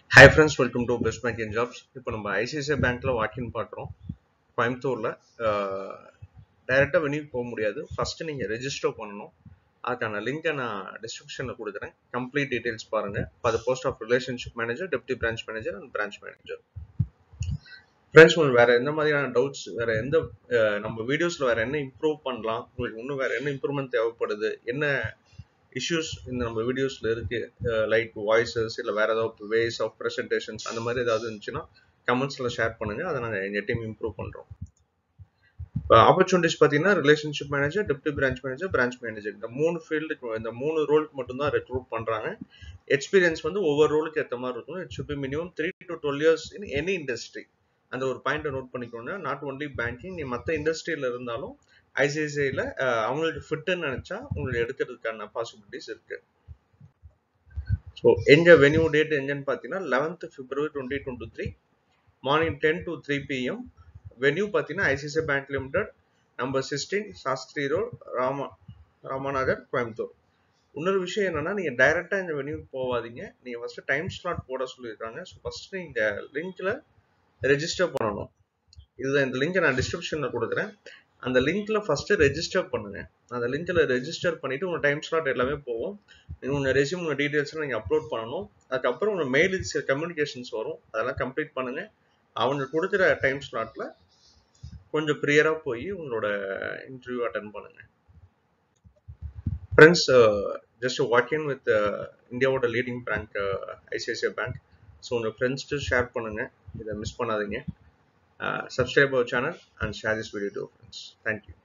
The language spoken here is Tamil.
hi friends welcome to best bank in jobs இப்போ நம்ம ஐசிஐசிஐ பேங்க்கில் வாக்கின் பார்க்குறோம் கோயம்புத்தூரில் டைரெக்டாக வெளியே போக முடியாது ஃபஸ்ட்டு நீங்கள் ரெஜிஸ்டர் பண்ணணும் அதுக்கான லிங்கை நான் டிஸ்கிரிப்ஷனில் கொடுக்குறேன் கம்ப்ளீட் டீட்டெயில்ஸ் பாருங்கள் அது post of relationship manager deputy branch manager and branch manager friends உங்களுக்கு வேறு எந்த மாதிரியான டவுட்ஸ் வேறு எந்த அஹ், நம்ம வீடியோஸில் வேறு என்ன இம்ப்ரூவ் பண்ணலாம் உங்களுக்கு இன்னும் வேறு என்ன இம்ப்ரூவ்மெண்ட் தேவைப்படுது என்ன இஷ்யூஸ் இந்த நம்ம வீடியோஸில் இருக்கு லைக் வாய்ஸஸ் இல்லை வேற ஏதாவது வேஸ் ஆஃப் ப்ரெசன்டேஷன்ஸ் அந்த மாதிரி ஏதாவது இருந்துச்சுன்னா கமெண்ட்ஸில் ஷேர் பண்ணுங்க அதை நாங்கள் எங்கள் டீம் இம்ப்ரூவ் பண்ணுறோம் ஆப்பர்ச்சுனிட்டிஸ் பார்த்தீங்கன்னா relationship manager deputy branch manager branch manager இந்த மூணு ஃபீல்டுக்கு இந்த மூணு ரோலுக்கு மட்டும்தான் ரெக்ரூட் பண்ணுறாங்க எக்ஸ்பீரியன்ஸ் வந்து ஒவ்வொரு ரோலுக்கு ஏற்ற மாதிரி இருக்கும் it should be minimum three to twelve years in any industry அந்த ஒரு பாயிண்ட்டை நோட் பண்ணிக்கோங்க நாட் ஒன்லி பேங்கிங் நீ மற்ற இண்டஸ்ட்ரியில் இருந்தாலும் ஐசிஐசிஐயில் அவங்களுக்கு ஃபிட்டுன்னு நினச்சா உங்களுக்கு எடுக்கிறதுக்கான பாசிபிலிட்டிஸ் இருக்கு ஸோ எங்க வென்யூ டேட் எங்கன்னு பார்த்தீங்கன்னா eleventh February twenty twenty three morning ten to three PM venue பார்த்தீங்கன்னா ICICI bank limited number sixteen Shastri road Rama Ramanagar Coimbatore இன்னொரு விஷயம் என்னன்னா நீங்க டைரக்டா இந்த வென்யூக்கு போகாதீங்க நீங்க ஃபர்ஸ்ட் டைம் ஸ்லாட் போட சொல்லியிருக்காங்க ஸோ ஃபர்ஸ்ட் நீங்க லிங்க்ல ரெஜிஸ்டர் பண்ணணும் இதுதான் இந்த லிங்கை நான் டிஸ்கிரிப்ஷன்ல கொடுக்குறேன் அந்த லிங்க்ல ஃபர்ஸ்ட் ரெஜிஸ்டர் பண்ணுங்க அந்த லிங்க்ல ரெஜிஸ்டர் பண்ணிட்டு உங்க டைம் ஸ்லாட் எல்லாமே போகும் நீங்க உங்க ரெசியூம் உங்க டீடைல்ஸ் நீங்க அப்லோட் பண்ணணும் அதுக்கப்புறம் உங்க மெயில் கம்யூனிகேஷன்ஸ் வரும் அதெல்லாம் கம்ப்ளீட் பண்ணுங்க அவங்க கொடுக்குற டைம் ஸ்லாட்ல கொஞ்சம் ப்ரியரா போய் உங்களோட இன்டர்வியூ அட்டன் பண்ணுங்க ஃப்ரெண்ட்ஸ் ஜஸ்ட் வாக்கிங் வித் இந்தியாவோட leading bank ICICI bank so உங்கள் ஃப்ரெண்ட்ஸ்ட்டு ஷேர் பண்ணுங்க இதை மிஸ் பண்ணாதீங்க subscribe our channel and share this video to friends thank you